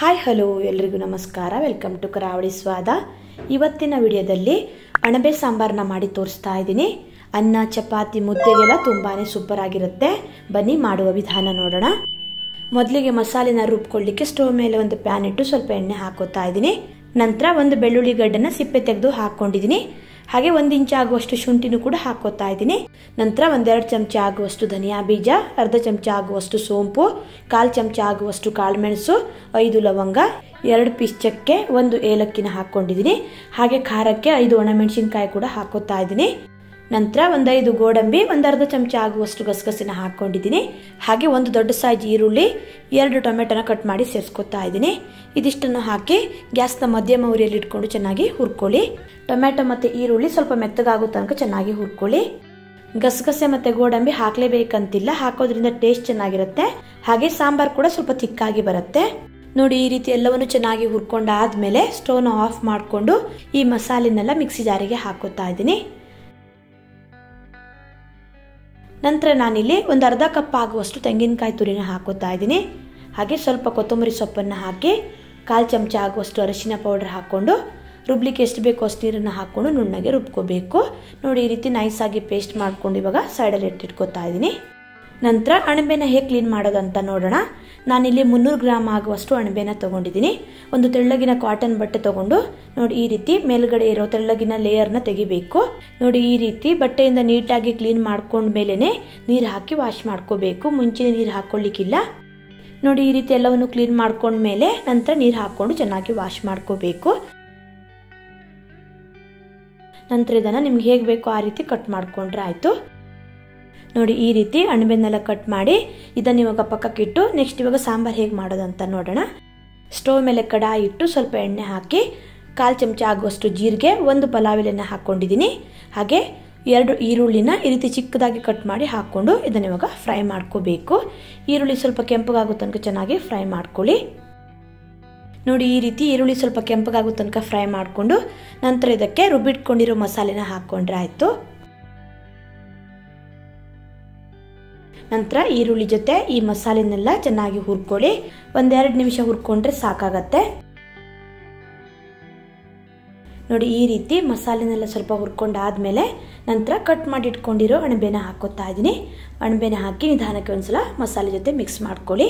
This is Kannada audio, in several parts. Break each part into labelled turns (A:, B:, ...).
A: ಹಾಯ್ ಹಲೋ ಎಲ್ರಿಗೂ ನಮಸ್ಕಾರ ವೆಲ್ಕಮ್ ಟು ಕರಾವಳಿ ಸ್ವಾದ ಇವತ್ತಿನ ವಿಡಿಯೋದಲ್ಲಿ ಅಣಬೆ ಸಾಂಬಾರನ್ನ ಮಾಡಿ ತೋರಿಸ್ತಾ ಇದ್ದೀನಿ ಅನ್ನ ಚಪಾತಿ ಮುದ್ದೆಗೆಲ್ಲ ತುಂಬಾ ಸೂಪರ್ ಆಗಿರುತ್ತೆ ಬನ್ನಿ ಮಾಡುವ ವಿಧಾನ ನೋಡೋಣ ಮೊದಲಿಗೆ ಮಸಾಲೆನ ರುಬ್ಕೊಳ್ಳಿಕ್ಕೆ ಸ್ಟವ್ ಮೇಲೆ ಒಂದು ಪ್ಯಾನ್ ಇಟ್ಟು ಸ್ವಲ್ಪ ಎಣ್ಣೆ ಹಾಕೋತಾ ಇದ್ದೀನಿ ನಂತರ ಒಂದು ಬೆಳ್ಳುಳ್ಳಿ ಗಡ್ಡನ್ನ ಸಿಪ್ಪೆ ತೆಗೆದು ಹಾಕ್ಕೊಂಡಿದ್ದೀನಿ ಹಾಗೆ ಒಂದು ಇಂಚ್ ಆಗುವಷ್ಟು ಶುಂಠಿನೂ ಕೂಡ ಹಾಕೋತಾ ಇದ್ದೀನಿ ನಂತರ ಒಂದೆರಡು ಚಮಚ ಆಗುವಷ್ಟು ಧನಿಯಾ ಬೀಜ ಅರ್ಧ ಚಮಚ ಆಗುವಷ್ಟು ಸೋಂಪು ಕಾಲು ಚಮಚ ಆಗುವಷ್ಟು ಕಾಳುಮೆಣಸು ಐದು ಲವಂಗ ಎರಡು ಪೀಸ್ ಚಕ್ಕೆ ಒಂದು ಏಲಕ್ಕಿನ ಹಾಕ್ಕೊಂಡಿದ್ದೀನಿ ಹಾಗೆ ಖಾರಕ್ಕೆ ಐದು ಒಣಮೆಣಸಿನ್ಕಾಯಿ ಕೂಡ ಹಾಕೋತಾ ಇದ್ದೀನಿ ನಂತರ ಒಂದೈದು ಗೋಡಂಬಿ ಒಂದು ಅರ್ಧ ಚಮಚ ಆಗುವಷ್ಟು ಗಸಗಸಿನ ಹಾಕ್ಕೊಂಡಿದ್ದೀನಿ ಹಾಗೆ ಒಂದು ದೊಡ್ಡ ಸೈಜ್ ಈರುಳ್ಳಿ ಎರಡು ಟೊಮೆಟೊನ ಕಟ್ ಮಾಡಿ ಸೇರಿಸ್ಕೊತಾ ಇದ್ದೀನಿ ಇದಿಷ್ಟನ್ನು ಹಾಕಿ ಗ್ಯಾಸ್ನ ಮಧ್ಯಮ ಉರಿಯಲ್ಲಿ ಇಟ್ಕೊಂಡು ಚೆನ್ನಾಗಿ ಹುರ್ಕೊಳ್ಳಿ ಟೊಮೆಟೊ ಮತ್ತು ಈರುಳ್ಳಿ ಸ್ವಲ್ಪ ಮೆತ್ತಗಾಗೋ ತನಕ ಚೆನ್ನಾಗಿ ಹುರ್ಕೊಳ್ಳಿ ಗಸಗಸೆ ಮತ್ತು ಗೋಡಂಬಿ ಹಾಕಲೇಬೇಕಂತಿಲ್ಲ ಹಾಕೋದ್ರಿಂದ ಟೇಸ್ಟ್ ಚೆನ್ನಾಗಿರುತ್ತೆ ಹಾಗೆ ಸಾಂಬಾರು ಕೂಡ ಸ್ವಲ್ಪ ತಿಕ್ಕಾಗಿ ಬರುತ್ತೆ ನೋಡಿ ಈ ರೀತಿ ಎಲ್ಲವನ್ನು ಚೆನ್ನಾಗಿ ಹುರ್ಕೊಂಡಾದ್ಮೇಲೆ ಸ್ಟವ್ನ ಆಫ್ ಮಾಡಿಕೊಂಡು ಈ ಮಸಾಲೆನೆಲ್ಲ ಮಿಕ್ಸಿ ಜಾರಿಗೆ ಹಾಕೋತಾ ಇದ್ದೀನಿ ನಂತರ ನಾನಿಲ್ಲಿ ಒಂದು ಅರ್ಧ ಕಪ್ ಆಗುವಷ್ಟು ತೆಂಗಿನಕಾಯಿ ತುರಿನ ಹಾಕೋತಾ ಇದ್ದೀನಿ ಹಾಗೆ ಸ್ವಲ್ಪ ಕೊತ್ತಂಬರಿ ಸೊಪ್ಪನ್ನು ಹಾಕಿ ಕಾಲು ಚಮಚ ಆಗುವಷ್ಟು ಅರಿಶಿನ ಪೌಡರ್ ಹಾಕ್ಕೊಂಡು ರುಬ್ಲಿಕ್ಕೆ ಎಷ್ಟು ಬೇಕೋ ಅಷ್ಟು ನೀರನ್ನು ಹಾಕ್ಕೊಂಡು ನುಣ್ಣಗೆ ರುಬ್ಕೋಬೇಕು ನೋಡಿ ಈ ರೀತಿ ನೈಸಾಗಿ ಪೇಸ್ಟ್ ಮಾಡ್ಕೊಂಡು ಇವಾಗ ಸೈಡಲ್ಲಿ ಇಟ್ಟಿಟ್ಕೋತಾ ಇದ್ದೀನಿ ನಂತರ ಅಣಬೆನ ಹೇಗೆ ಕ್ಲೀನ್ ಮಾಡೋದಂತ ನೋಡೋಣ ನಾನಿಲ್ಲಿ ಮುನ್ನೂರು ಗ್ರಾಮ್ ಆಗುವಷ್ಟು ಅಣಬೆನ ತೊಗೊಂಡಿದ್ದೀನಿ ಒಂದು ತೆಳ್ಳಗಿನ ಕಾಟನ್ ಬಟ್ಟೆ ತೊಗೊಂಡು ನೋಡಿ ಈ ರೀತಿ ಮೇಲ್ಗಡೆ ಇರೋ ತೆಳ್ಳಗಿನ ಲೇಯರ್ನ ತೆಗಿಬೇಕು ನೋಡಿ ಈ ರೀತಿ ಬಟ್ಟೆಯಿಂದ ನೀಟಾಗಿ ಕ್ಲೀನ್ ಮಾಡ್ಕೊಂಡ ಮೇಲೇ ನೀರು ಹಾಕಿ ವಾಶ್ ಮಾಡ್ಕೋಬೇಕು ಮುಂಚೆ ನೀರು ಹಾಕ್ಕೊಳ್ಳಿಕ್ಕಿಲ್ಲ ನೋಡಿ ಈ ರೀತಿ ಎಲ್ಲವನ್ನು ಕ್ಲೀನ್ ಮಾಡ್ಕೊಂಡ್ಮೇಲೆ ನಂತರ ನೀರು ಹಾಕ್ಕೊಂಡು ಚೆನ್ನಾಗಿ ವಾಶ್ ಮಾಡ್ಕೋಬೇಕು ನಂತರ ಇದನ್ನು ನಿಮ್ಗೆ ಹೇಗೆ ಬೇಕೋ ಆ ರೀತಿ ಕಟ್ ಮಾಡ್ಕೊಂಡ್ರೆ ಆಯಿತು ನೋಡಿ ಈ ರೀತಿ ಅಣಬೆನ್ನೆಲ್ಲ ಕಟ್ ಮಾಡಿ ಇದನ್ನು ಇವಾಗ ಪಕ್ಕಕ್ಕಿಟ್ಟು ನೆಕ್ಸ್ಟ್ ಇವಾಗ ಸಾಂಬಾರು ಹೇಗೆ ಮಾಡೋದಂತ ನೋಡೋಣ ಸ್ಟವ್ ಮೇಲೆ ಕಡಾಯಿ ಇಟ್ಟು ಸ್ವಲ್ಪ ಎಣ್ಣೆ ಹಾಕಿ ಕಾಲು ಚಮಚ ಆಗುವಷ್ಟು ಜೀರಿಗೆ ಒಂದು ಪಲಾವ್ ಎಲೆನ ಹಾಕ್ಕೊಂಡಿದ್ದೀನಿ ಹಾಗೆ ಎರಡು ಈರುಳ್ಳಿನ ಈ ರೀತಿ ಚಿಕ್ಕದಾಗಿ ಕಟ್ ಮಾಡಿ ಹಾಕ್ಕೊಂಡು ಇದನ್ನು ಇವಾಗ ಫ್ರೈ ಮಾಡ್ಕೋಬೇಕು ಈರುಳ್ಳಿ ಸ್ವಲ್ಪ ಕೆಂಪಗಾಗೋ ತನಕ ಚೆನ್ನಾಗಿ ಫ್ರೈ ಮಾಡ್ಕೊಳ್ಳಿ ನೋಡಿ ಈ ರೀತಿ ಈರುಳ್ಳಿ ಸ್ವಲ್ಪ ಕೆಂಪಗಾಗೋ ತನಕ ಫ್ರೈ ಮಾಡಿಕೊಂಡು ನಂತರ ಇದಕ್ಕೆ ರುಬ್ಬಿಟ್ಕೊಂಡಿರೋ ಮಸಾಲೆನ ಹಾಕ್ಕೊಂಡ್ರೆ ಆಯಿತು ನಂತರ ಈರುಳ್ಳಿ ಜೊತೆ ಈ ಮಸಾಲೆನೆಲ್ಲ ಚೆನ್ನಾಗಿ ಹುರ್ಕೊಳ್ಳಿ ಒಂದೆರಡು ನಿಮಿಷ ಹುರ್ಕೊಂಡ್ರೆ ಸಾಕಾಗತ್ತೆ ನೋಡಿ ಈ ರೀತಿ ಮಸಾಲೆನೆಲ್ಲ ಸ್ವಲ್ಪ ಹುರ್ಕೊಂಡಾದ್ಮೇಲೆ ನಂತರ ಕಟ್ ಮಾಡಿ ಇಟ್ಕೊಂಡಿರೋ ಅಣಬೆನ ಹಾಕೋತಾ ಇದ್ದೀನಿ ಅಣಬೆನ ಹಾಕಿ ನಿಧಾನಕ್ಕೆ ಒಂದ್ಸಲ ಮಸಾಲೆ ಜೊತೆ ಮಿಕ್ಸ್ ಮಾಡ್ಕೊಳ್ಳಿ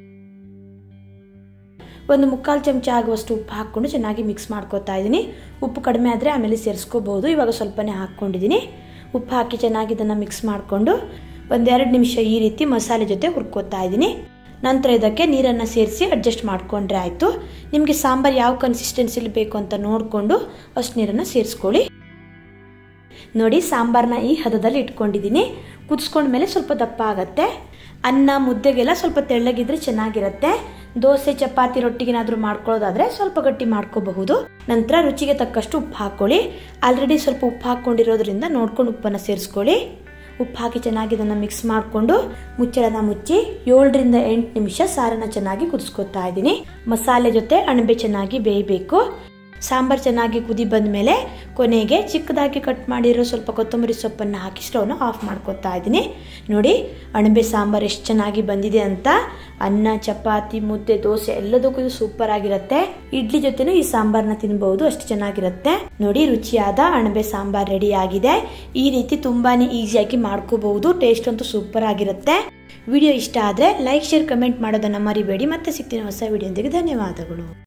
A: ಒಂದು ಮುಕ್ಕಾಲು ಚಮಚ ಆಗುವಷ್ಟು ಉಪ್ಪು ಹಾಕ್ಕೊಂಡು ಚೆನ್ನಾಗಿ ಮಿಕ್ಸ್ ಮಾಡ್ಕೋತಾ ಇದ್ದೀನಿ ಉಪ್ಪು ಕಡಿಮೆ ಆದರೆ ಆಮೇಲೆ ಸೇರಿಸ್ಕೋಬಹುದು ಇವಾಗ ಸ್ವಲ್ಪನೇ ಹಾಕ್ಕೊಂಡಿದ್ದೀನಿ ಉಪ್ಪು ಹಾಕಿ ಚೆನ್ನಾಗಿ ಇದನ್ನು ಮಿಕ್ಸ್ ಮಾಡಿಕೊಂಡು ಒಂದೆರಡು ನಿಮಿಷ ಈ ರೀತಿ ಮಸಾಲೆ ಜೊತೆ ಹುರ್ಕೋತಾ ಇದ್ದೀನಿ ನಂತರ ಇದಕ್ಕೆ ನೀರನ್ನು ಸೇರಿಸಿ ಅಡ್ಜಸ್ಟ್ ಮಾಡಿಕೊಂಡ್ರೆ ಆಯಿತು ನಿಮಗೆ ಸಾಂಬಾರು ಯಾವ ಕನ್ಸಿಸ್ಟೆನ್ಸಿಲಿ ಬೇಕು ಅಂತ ನೋಡಿಕೊಂಡು ಅಷ್ಟು ನೀರನ್ನು ಸೇರಿಸ್ಕೊಳ್ಳಿ ನೋಡಿ ಸಾಂಬಾರನ್ನ ಈ ಹದದಲ್ಲಿ ಇಟ್ಕೊಂಡಿದ್ದೀನಿ ಕುದಿಸ್ಕೊಂಡ್ಮೇಲೆ ಸ್ವಲ್ಪ ದಪ್ಪ ಆಗುತ್ತೆ ಅನ್ನ ಮುದ್ದೆಗೆಲ್ಲ ಸ್ವಲ್ಪ ತೆಳ್ಳಗಿದ್ರೆ ಚೆನ್ನಾಗಿರುತ್ತೆ ದೋಸೆ ಚಪಾತಿ ರೊಟ್ಟಿಗೇನಾದರೂ ಮಾಡ್ಕೊಳ್ಳೋದಾದ್ರೆ ಸ್ವಲ್ಪ ಗಟ್ಟಿ ಮಾಡ್ಕೋಬಹುದು ನಂತರ ರುಚಿಗೆ ತಕ್ಕಷ್ಟು ಉಪ್ಪು ಹಾಕ್ಕೊಳ್ಳಿ ಆಲ್ರೆಡಿ ಸ್ವಲ್ಪ ಉಪ್ಪು ಹಾಕ್ಕೊಂಡಿರೋದ್ರಿಂದ ನೋಡ್ಕೊಂಡು ಉಪ್ಪನ್ನು ಸೇರಿಸ್ಕೊಳ್ಳಿ ಉಪ್ಪು ಹಾಕಿ ಚೆನ್ನಾಗಿ ಇದನ್ನು ಮಿಕ್ಸ್ ಮಾಡಿಕೊಂಡು ಮುಚ್ಚಳನ ಮುಚ್ಚಿ ಏಳರಿಂದ ಎಂಟು ನಿಮಿಷ ಸಾರನ್ನ ಚೆನ್ನಾಗಿ ಕುದಿಸ್ಕೊತಾ ಇದ್ದೀನಿ ಮಸಾಲೆ ಜೊತೆ ಅಣಬೆ ಚೆನ್ನಾಗಿ ಬೇಯಬೇಕು ಸಾಂಬಾರು ಚೆನ್ನಾಗಿ ಕುದಿ ಬಂದ ಮೇಲೆ ಕೊನೆಗೆ ಚಿಕ್ಕದಾಗಿ ಕಟ್ ಮಾಡಿರೋ ಸ್ವಲ್ಪ ಕೊತ್ತಂಬರಿ ಸೊಪ್ಪನ್ನು ಹಾಕಿ ಸ್ಟವ್ನ ಆಫ್ ಮಾಡ್ಕೊತಾ ಇದ್ದೀನಿ ನೋಡಿ ಅಣಬೆ ಸಾಂಬಾರು ಎಷ್ಟು ಚೆನ್ನಾಗಿ ಬಂದಿದೆ ಅಂತ ಅನ್ನ ಚಪಾತಿ ಮುದ್ದೆ ದೋಸೆ ಎಲ್ಲದಕ್ಕೂ ಇದು ಸೂಪರ್ ಆಗಿರುತ್ತೆ ಇಡ್ಲಿ ಜೊತೆನೂ ಈ ಸಾಂಬಾರನ್ನ ತಿನ್ಬಹುದು ಅಷ್ಟು ಚೆನ್ನಾಗಿರುತ್ತೆ ನೋಡಿ ರುಚಿಯಾದ ಅಣಬೆ ಸಾಂಬಾರ್ ರೆಡಿ ಆಗಿದೆ ಈ ರೀತಿ ತುಂಬಾನೇ ಈಸಿಯಾಗಿ ಮಾಡ್ಕೋಬಹುದು ಟೇಸ್ಟ್ ಅಂತೂ ಸೂಪರ್ ಆಗಿರುತ್ತೆ ವಿಡಿಯೋ ಇಷ್ಟ ಆದರೆ ಲೈಕ್ ಶೇರ್ ಕಮೆಂಟ್ ಮಾಡೋದನ್ನ ಮರಿಬೇಡಿ ಮತ್ತೆ ಸಿಗ್ತೀನಿ ಹೊಸ ವಿಡಿಯೋದೊಂದಿಗೆ ಧನ್ಯವಾದಗಳು